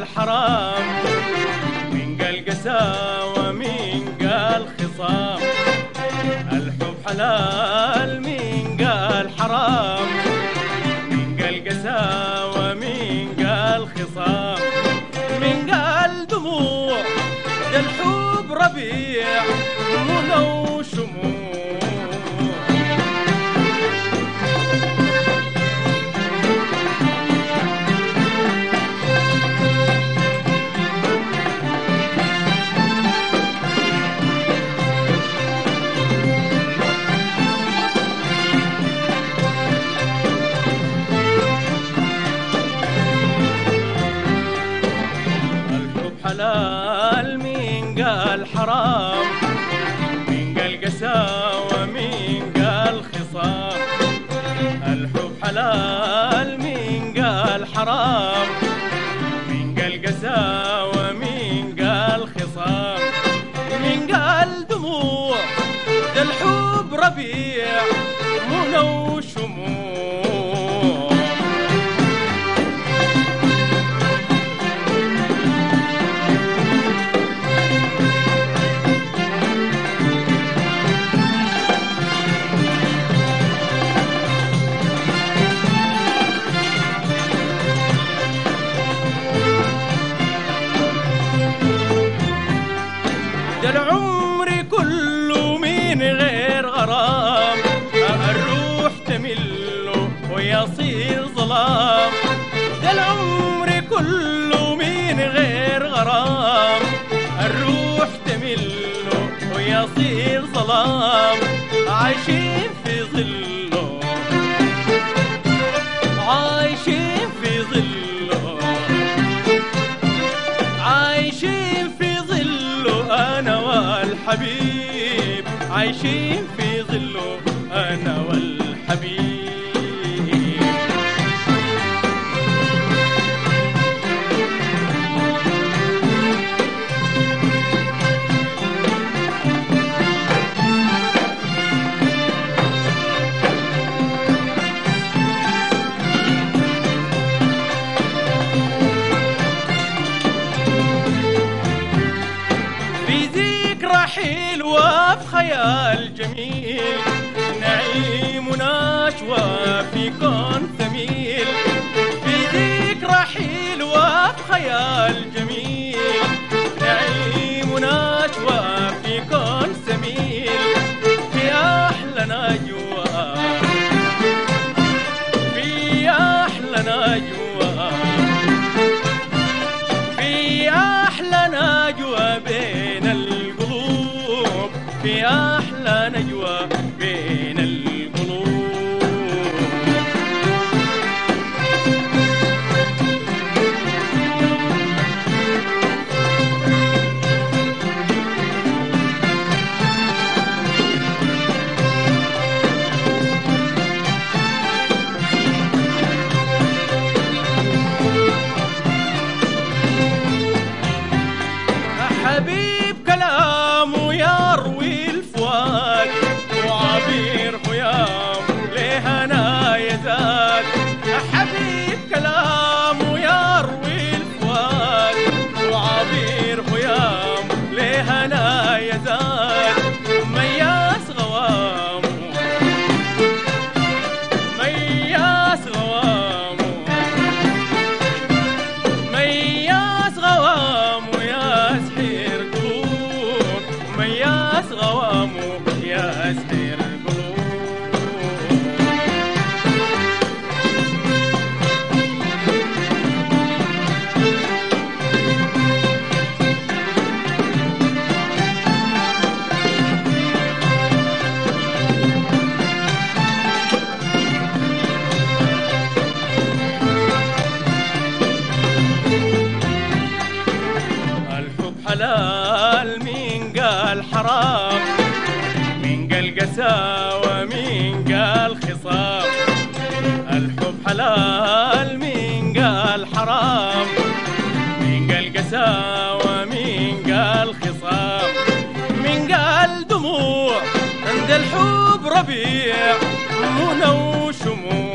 حرام مين قال قساوة مين قال خصام الحب حلال مين قال حرام مين قال قساوة مين قال خصام مين قال دموع ده الحب ربيع منى وشموع الحب حلال مين قال حرام مين قال قساوة مين قال خصام الحب حلال مين قال حرام مين قال قساوة مين قال خصام مين قال دموع ده الحب ربيع منى وشموع ده العمر كله من غير غرام الروح تمله ويصير ظلام ده العمر كله من غير غرام الروح تمله ويصير ظلام عايشين في ظله عايشين في ظله عايشين في ظله انا والحبيب عايشين في ظله انا والحبيب في ذكرى حلوة في خيال جميل نعيم ونشوى في كون ثميل في ذكرى حلوة في خيال جميل نعيم ونشوى في كون ثميل في أحلى نجوى في أحلى نجوى في أحلى نجوى بين القلوب في أحلى نجوى بين القلوب حبيب كلامه يروي الفؤاد وعبير خيامه لهنا يزاد حبيب كلامه يروي الفؤاد وعبير خيامه لهنا يزاد مياس غوامه مياس غوامه مياس غوامه يا سحير قلوب مياس غوامه يا سحير قلوب الحب حلال مين قال حرام مين قال قساوة مين قال خصام الحب حلال مين قال حرام مين قال قساوة مين قال خصام مين قال دموع عند الحب ربيع منى وشموع